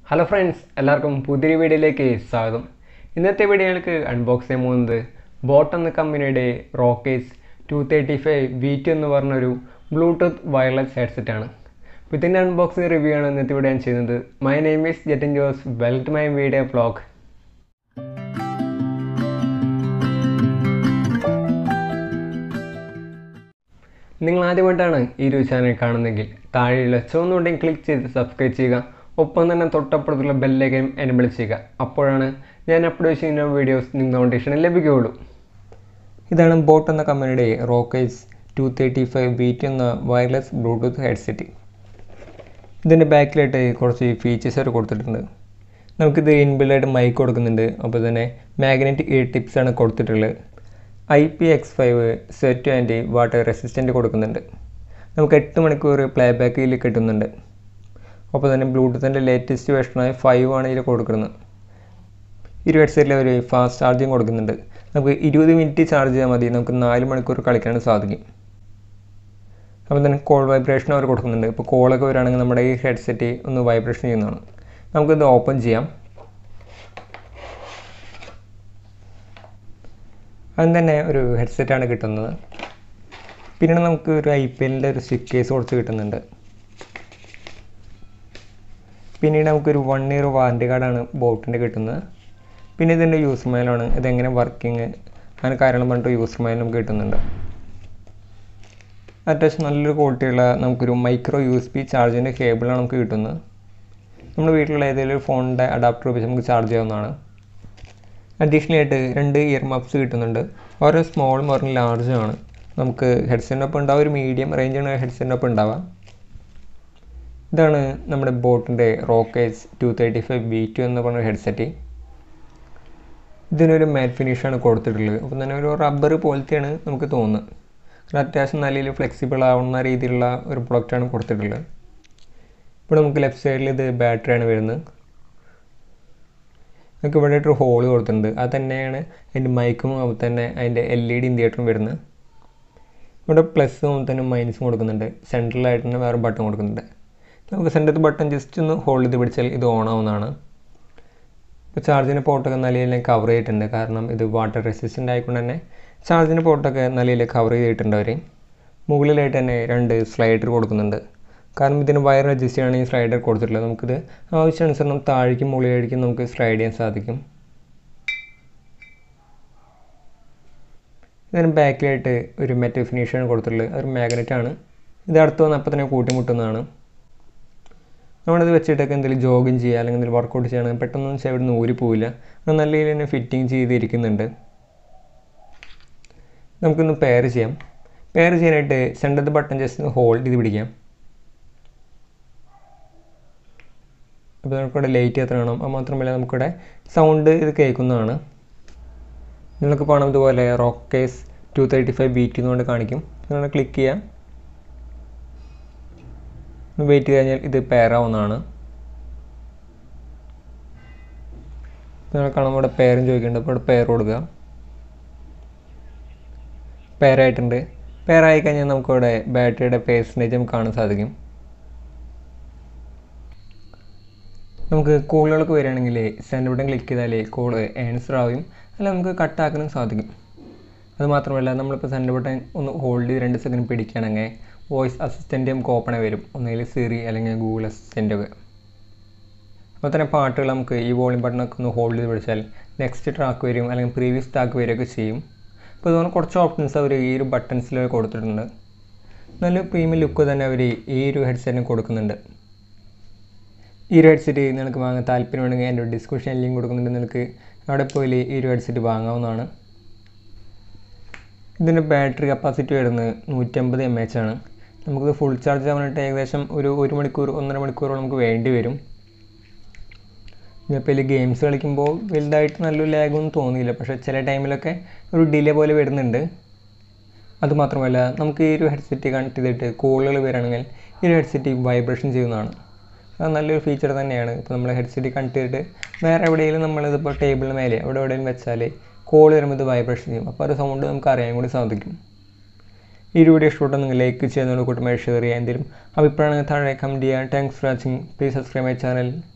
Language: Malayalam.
ഹലോ ഫ്രണ്ട്സ് എല്ലാവർക്കും പുതിയൊരു വീഡിയോയിലേക്ക് സ്വാഗതം ഇന്നത്തെ വീഡിയോയിലേക്ക് അൺബോക്സ് ചെയ്യാൻ പോകുന്നത് ബോട്ട് എന്ന കമ്പനിയുടെ Rockerz two thirty five V two എന്ന് പറഞ്ഞൊരു ബ്ലൂടൂത്ത് വയർലെസ് ഹെഡ്സെറ്റ് ആണ് അപ്പോൾ ഇതിൻ്റെ അൺബോക്സിംഗ് റിവ്യൂ ആണ് ഇന്നത്തെ വീഡിയോ ഞാൻ ചെയ്യുന്നത് my name is Jettin Jose വെൽറ്റ് മൈ വീഡിയോ ബ്ലോഗ് നിങ്ങൾ ആദ്യമായിട്ടാണ് ഈ ഒരു ചാനൽ കാണുന്നതെങ്കിൽ താഴെയുള്ള ചുവന്നുണ്ടെങ്കിൽ ക്ലിക്ക് ചെയ്ത് സബ്സ്ക്രൈബ് ചെയ്യുക ഒപ്പം തന്നെ തൊട്ടപ്പുറത്തുള്ള ബെല്ലേക്കും എനബിൾ ചെയ്യുക അപ്പോഴാണ് ഞാൻ അപ്ലോഡ് ചെയ്യുന്ന വീഡിയോസ് നിങ്ങൾക്ക് നോട്ടിഫിക്കേഷൻ ലഭിക്കുകയുള്ളൂ ഇതാണ് ബോട്ട് എന്ന കമ്പനിയുടെ Rockerz two thirty five beat എന്ന വയർലെസ് ബ്ലൂടൂത്ത് ഹെഡ്സെറ്റ് ഇതിൻ്റെ ബാക്കിലായിട്ട് കുറച്ച് ഫീച്ചേഴ്സ് അവർ കൊടുത്തിട്ടുണ്ട് നമുക്കിത് ഇൻബിൽഡായിട്ട് മൈക്ക് കൊടുക്കുന്നുണ്ട് അപ്പോൾ തന്നെ മാഗ്നറ്റിക് ഇയർ ടിപ്സ് ആണ് കൊടുത്തിട്ടുള്ളത് I P X five sweat and water resistant കൊടുക്കുന്നുണ്ട് നമുക്ക് എട്ട് മണിക്കൂർ പ്ലേ ബാക്കിൽ കിട്ടുന്നുണ്ട് അപ്പോൾ തന്നെ ബ്ലൂടൂത്തിൻ്റെ ലേറ്റസ്റ്റ് വേർഷനായ ഫൈവ് ആണ് ഇതിൽ കൊടുക്കുന്നത് ഇരുപത് ഹെഡ്സെറ്റിൽ ഒരു ഫാസ്റ്റ് ചാർജിങ് കൊടുക്കുന്നുണ്ട് നമുക്ക് ഇരുപത് മിനിറ്റ് ചാർജ് ചെയ്താൽ മതി നമുക്ക് നാല് മണിക്കൂർ കളിക്കാൻ സാധിക്കും അപ്പോൾ തന്നെ കോൾ വൈബ്രേഷൻ അവർ കൊടുക്കുന്നുണ്ട് ഇപ്പോൾ കോളൊക്കെ വരികയാണെങ്കിൽ നമ്മുടെ ഈ ഹെഡ്സെറ്റ് ഒന്ന് വൈബ്രേഷൻ ചെയ്യുന്നതാണ് നമുക്കിത് ഓപ്പൺ ചെയ്യാം അതും തന്നെ ഒരു ഹെഡ്സെറ്റാണ് കിട്ടുന്നത് പിന്നീട് നമുക്ക് ഒരു ഐ പി എല്ലിൻ്റെ ഒരു സ്റ്റിക്ക് കേസ് കുറച്ച് കിട്ടുന്നുണ്ട് പിന്നീട് നമുക്കൊരു വൺ ഇയർ വാറൻറ്റി കാർഡാണ് ബോട്ടിൻ്റെ കിട്ടുന്നത് പിന്നെ ഇതിൻ്റെ യൂസർ മൈലാണ് ഇതെങ്ങനെ വർക്കിംഗ് അങ്ങനെ കാര്യങ്ങൾ പറഞ്ഞിട്ട് യൂസർ മൈൽ നമുക്ക് കിട്ടുന്നുണ്ട് അത്യാവശ്യം നല്ലൊരു ക്വാളിറ്റിയുള്ള നമുക്കൊരു മൈക്രോ യു എസ് ബി ചാർജിൻ്റെ കേബിളാണ് നമുക്ക് കിട്ടുന്നത് നമ്മുടെ വീട്ടിലുള്ള ഏതെങ്കിലും ഒരു ഫോണിൻ്റെ അഡാപ്റ്റർ ഉപയോഗിച്ച് നമുക്ക് ചാർജ് ചെയ്യാവുന്നതാണ് അഡീഷണൽ ആയിട്ട് രണ്ട് ഇയർ മപ്സ് കിട്ടുന്നുണ്ട് ഓരോ സ്മോളും ഓരോ ലാർജും ആണ് നമുക്ക് ഹെഡ്സെറ്റിനൊപ്പം ഉണ്ടാവുക ഒരു മീഡിയം റേഞ്ചാണ് ഹെഡ്സെറ്റിനൊപ്പം ഉണ്ടാവുക ഇതാണ് നമ്മുടെ ബോട്ടിൻ്റെ Rockerz two thirty five V two എന്ന് പറഞ്ഞ ഹെഡ്സെറ്റ് ഇതിനൊരു മാറ്റ് ഫിനിഷാണ് കൊടുത്തിട്ടുള്ളത് അപ്പം തന്നെ ഒരു റബ്ബർ പോലത്തെയാണ് നമുക്ക് തോന്നുന്നത് കാരണം അത്യാവശ്യം നല്ല രീതിയിൽ ഫ്ലെക്സിബിൾ ആവുന്ന രീതിയിലുള്ള ഒരു പ്രൊഡക്റ്റാണ് കൊടുത്തിട്ടുള്ളത് ഇപ്പോൾ നമുക്ക് ലെഫ്റ്റ് സൈഡിൽ ഇത് ബാറ്ററിയാണ് വരുന്നത് നമുക്ക് ഇവിടെ ഒരു ഹോൾ കൊടുത്തിട്ടുണ്ട് അത് തന്നെയാണ് അതിൻ്റെ മൈക്കും അതുപോലെ തന്നെ അതിൻ്റെ എൽ ഇ ഡി ഇൻഡിക്കേറ്ററും വരുന്നത് ഇവിടെ പ്ലസ്സും അതുപോലെ തന്നെ മൈനസും കൊടുക്കുന്നുണ്ട് സെൻട്രലായിട്ട് തന്നെ വേറെ ബട്ടൺ കൊടുക്കുന്നുണ്ട് നമുക്ക് സെൻറ്ററത്തെ ബട്ടൺ ജസ്റ്റ് ഒന്ന് ഹോൾഡ് ചെയ്ത് പിടിച്ചാൽ ഇത് ഓൺ ആവുന്നതാണ് ഇപ്പോൾ ചാർജിൻ്റെ പോർട്ടൊക്കെ നല്ല രീതിയിൽ കവർ ചെയ്തിട്ടുണ്ട് കാരണം ഇത് വാട്ടർ റെസിസ്റ്റൻ്റ് ആയിക്കൊണ്ട് തന്നെ ചാർജിൻ്റെ പോർട്ടൊക്കെ നല്ല രീതിയിൽ കവർ ചെയ്തിട്ടുണ്ട് അവർ മുകളിലായിട്ട് തന്നെ രണ്ട് സ്ലൈഡർ കൊടുക്കുന്നുണ്ട് കാരണം ഇതിന് വയർ അഡ്ജസ്റ്റ് ചെയ്യാണ് ഈ സ്ലൈഡർ കൊടുത്തിട്ടുള്ളത് നമുക്കിത് ആവശ്യാനുസരണം താഴേക്കും മുകളിലേക്കും നമുക്ക് സ്ലൈഡ് ചെയ്യാൻ സാധിക്കും ഇതിന് ബാക്കിലായിട്ട് ഒരു മെറ്റൽ ഫിനിഷാണ് കൊടുത്തിട്ടുള്ളത് അതൊരു മാഗ്നറ്റ് ആണ് ഇത് അടുത്ത് വന്ന് അപ്പം തന്നെ കൂട്ടിമുട്ടുന്നതാണ് നമ്മളിത് വെച്ചിട്ടൊക്കെ എന്തെങ്കിലും ജോഗിങ് ചെയ്യുക അല്ലെങ്കിൽ എന്തെങ്കിലും വർക്കൗട്ട് ചെയ്യണമെങ്കിൽ പെട്ടെന്നൊന്നും വെച്ചാൽ ഇവിടെ നിന്ന് ഊരി പോവില്ല അത് നല്ല രീതിയിൽ തന്നെ ഫിറ്റിങ് ചെയ്തിരിക്കുന്നുണ്ട് നമുക്കൊന്ന് പെയർ ചെയ്യാം പെയർ ചെയ്യാനായിട്ട് സെൻറ്ററത്തെ ബട്ടൺ ജസ്റ്റ് ഹോൾഡ് ചെയ്ത് പിടിക്കാം അപ്പോൾ നമുക്കിവിടെ ലൈറ്റ് എത്ര വേണം അത് മാത്രമല്ല നമുക്കിവിടെ സൗണ്ട് ഇത് കേൾക്കുന്നതാണ് നിങ്ങൾക്ക് പണം ഇതുപോലെ Rockerz two thirty five beat എന്നുകൊണ്ട് കാണിക്കും നിങ്ങൾ ക്ലിക്ക് ചെയ്യാം വെയിറ്റ് ചെയ്ത് കഴിഞ്ഞാൽ ഇത് പെയർ ആവുന്നതാണ് നിങ്ങൾ കാണുമ്പോൾ ഇവിടെ പെയറും ചോദിക്കുന്നുണ്ട് അപ്പോൾ ഇവിടെ പെയർ കൊടുക്കുക പെയർ ആയിട്ടുണ്ട് പെയർ ആയി കഴിഞ്ഞാൽ നമുക്കിവിടെ ബാറ്ററിയുടെ പേഴ്സൻറ്റേജ് നമുക്ക് കാണാൻ സാധിക്കും നമുക്ക് കോളുകളൊക്കെ വരികയാണെങ്കിൽ സെൻഡ് ബട്ടൺ ക്ലിക്ക് ചെയ്താൽ കോൾ ആൻസർ ആവും അല്ല നമുക്ക് കട്ടാക്കാനും സാധിക്കും അത് മാത്രമല്ല നമ്മളിപ്പോൾ സെൻഡ് ബട്ടൺ ഒന്ന് ഹോൾഡ് ചെയ്ത് രണ്ട് സെക്കൻഡ് പിടിക്കുകയാണെങ്കിൽ വോയിസ് അസിസ്റ്റൻ്റ് നമുക്ക് ഓപ്പൺ ആയി വരും ഒന്നുകിൽ സിറി അല്ലെങ്കിൽ ഗൂഗിൾ അസിസ്റ്റൻ്റ് ഒക്കെ അപ്പോൾ തന്നെ പാട്ടുകൾ നമുക്ക് ഈ വോളിയം ബട്ടണൊക്കെ ഒന്ന് ഹോൾഡ് ചെയ്ത് പിടിച്ചാൽ നെക്സ്റ്റ് ട്രാക്ക് വരും അല്ലെങ്കിൽ പ്രീവിയസ് ട്രാക്ക് വരികയൊക്കെ ചെയ്യും അപ്പോൾ അതുകൊണ്ട് കുറച്ച് ഓപ്ഷൻസ് അവർ ഈ ഒരു ബട്ടൺസിൽ കൊടുത്തിട്ടുണ്ട് നല്ല പ്രീമിയം ലുക്ക് തന്നെ അവർ ഈ ഒരു ഹെഡ്സെറ്റിന് കൊടുക്കുന്നുണ്ട് ഈ ഒരു ഹെഡ്സെറ്റ് നിങ്ങൾക്ക് വാങ്ങാൻ താല്പര്യമുണ്ടെങ്കിൽ എൻ്റെ ഡിസ്ക്രിപ്ഷൻ ലിങ്ക് കൊടുക്കുന്നുണ്ട് നിങ്ങൾക്ക് അവിടെ പോയി ഈ ഒരു ഹെഡ്സെറ്റ് വാങ്ങാവുന്നതാണ് ഇതിൻ്റെ ബാറ്ററി കപ്പാസിറ്റി വരുന്നത് നൂറ്റമ്പത് എം എച്ച് ആണ് നമുക്കിത് ഫുൾ ചാർജ് ആവാനായിട്ട് ഏകദേശം ഒരു ഒരു മണിക്കൂർ ഒന്നര മണിക്കൂറോളം നമുക്ക് വേണ്ടി വരും ഇപ്പോൾ ഇതിൽ ഗെയിംസ് കളിക്കുമ്പോൾ വലുതായിട്ട് നല്ലൊരു ലാഗൊന്നും തോന്നിയില്ല പക്ഷേ ചില ടൈമിലൊക്കെ ഒരു ഡിലേ പോലെ വരുന്നുണ്ട് അതുമാത്രമല്ല നമുക്ക് ഈ ഒരു ഹെഡ്സെറ്റ് കണക്ട് ചെയ്തിട്ട് കോളുകൾ വരികയാണെങ്കിൽ ഈ ഒരു ഹെഡ്സെറ്റ് വൈബ്രേഷൻ ചെയ്യുന്നതാണ് അത് നല്ലൊരു ഫീച്ചർ തന്നെയാണ് ഇപ്പോൾ നമ്മൾ ഹെഡ്സെറ്റ് കണക്ട് ചെയ്തിട്ട് വേറെ എവിടെയെങ്കിലും നമ്മളിതിപ്പോൾ ടേബിളിന് മേലെ അവിടെ എവിടെയെങ്കിലും വെച്ചാൽ കോൾ വരുമ്പോൾ ഇത് വൈബ്രേഷൻ ചെയ്യും അപ്പോൾ ഒരു സൗണ്ട് നമുക്ക് അറിയാൻ കൂടി സാധിക്കും ഈ ഒരു വീഡിയോ ഇഷ്ടപ്പെട്ടാൽ നിങ്ങൾ ലൈക്ക് ചെയ്യുന്നതോട് കൂട്ടമായി ഷെയർ ചെയ്യുക എന്തെങ്കിലും അഭിപ്രായങ്ങൾ താഴെ കമൻറ്റ് ചെയ്യുക thanks for watching please subscribe my channel